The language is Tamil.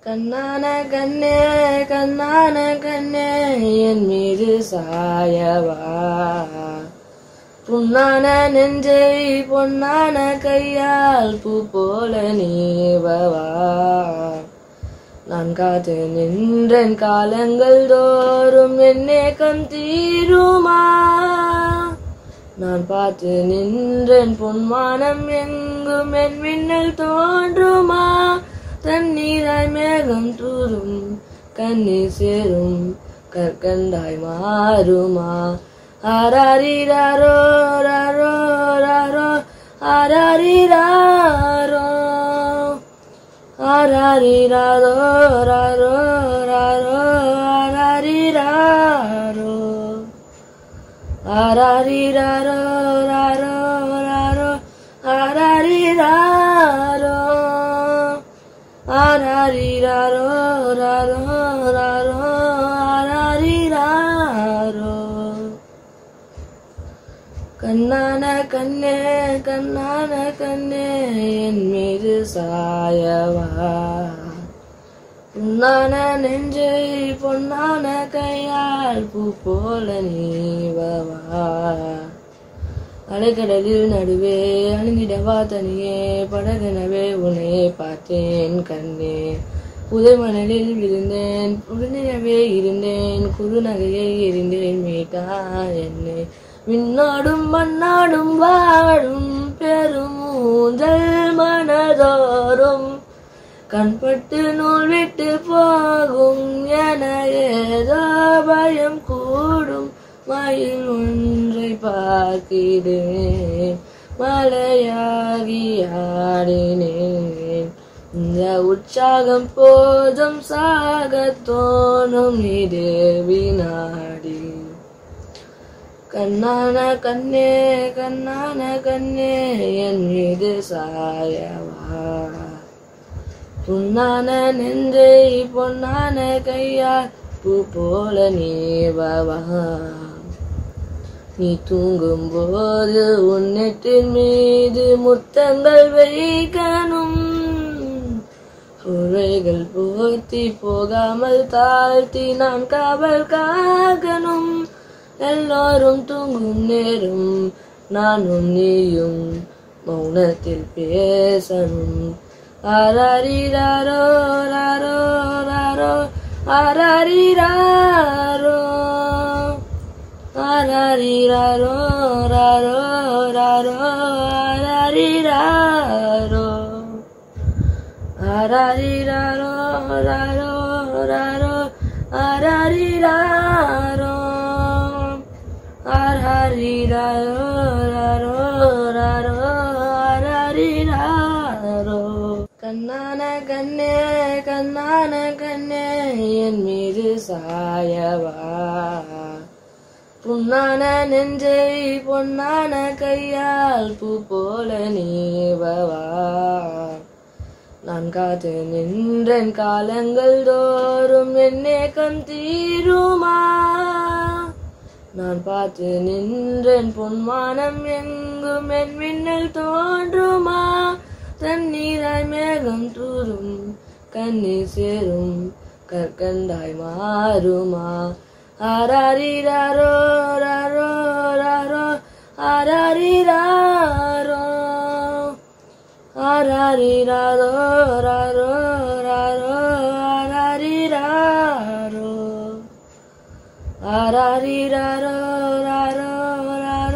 கண்ணான கண்ணே கண்ணான கண்ணே என் மீது சாயவா புண்ணான நெஞ்சை பொன்னான கையால் பூ போல நீவவா நான் காத்து நின்றன் காலங்கள் தோறும் என் ஏக்கம் தீருமா நான் பார்த்து நின்றன் பொன்மானம் எங்கும் என் மின்னல் தோன்றுமா தண்ணீராய் மேகம் தூரும் கண்ணீர் சேரும் கற்கண்டாய் மாறுமா ஆராரிராரோ ராரோ ராரோ ஆராரிராரோ ஆராரிராரோ ராரோ ராரோ ஆராரிராரோ ஆராரிராரோ ராரோ ராரோ ஆராரிராரோ ஆராரிராரோ ராரோ ராரோ ஆராரிராரோ கண்ணான கண்ணே கண்ணான கண்ணே என் மீது சாயவா பொன்னான நெஞ்சை பொன்னான கையால் பூ போல நீவவா அலைக்கடலில் நடுவே அணுகிடவா தனியே படகெனவே உன்னை பார்த்தேன் கண்ணே புதை மணலில் விழுந்தேன் உடனே இருந்தேன் குறுநகையை எரிந்தேன் மீட்டா என்னை விண்ணாடும் மண்ணாடும் வாடும் பெருமூஞ்சல் மனதோறும் கண்பட்டு நூல் விட்டு போகும் என ஏதோ பயம் கூடும் மயில் ஒன்றை பார்க்கிறேன் மலையாகி ஆடினேன் இந்த உற்சாகம் போதும் சாக தோணும் இது வினாடி கண்ணான கண்ணே கண்ணான கண்ணே என் மீது சாயவா புண்ணான நெஞ்சை பொன்னான கையால் பூ போல நீவவா நீ தூங்கும் போது உன்னெட்டின் மீது முத்தங்கள் வைக்கணும் உரைகள் போர்த்தி போகாமல் தாழ்த்தி நான் காவல் காக்கணும் எல்லோரும் தூங்கும் நேரம் நானும் நீயும் மௌனத்தில் பேசணும் ஆராரிராரோ ராரோ ராரோ ஆராரிராரோ ஆராரிராரோ ராரோ ராரோ ஆராரிராரோ ஆராரிராரோ ராரோ ராரோ ஆராரிராரோ ஆராரிராரோ ராரோ ராரோ ஆராரிராரோ கண்ணான கண்ணே கண்ணான கண்ணே என் மீது சாயவா புண்ணான நெஞ்சை பொன்னான கையால் பூ போல நீவவா நான் காத்து நின்றன் காலங்கள் தோறும் என் ஏக்கம் தீருமா நான் பார்த்து நின்றன் பொன்மானம் எங்கும் என் மின்னல் தோன்றுமா தண்ணீராய் மேகம் தூரும் கண்ணீர் சேரும் கற்கண்டாய் மாறுமா ஆராரிராரோ ராரோ ராரோ ஆராரிராரோ ஆராரிராரோ ராரோ ராரோ ஆராரிராரோ ஆராரிராரோ ராரோ ராரோ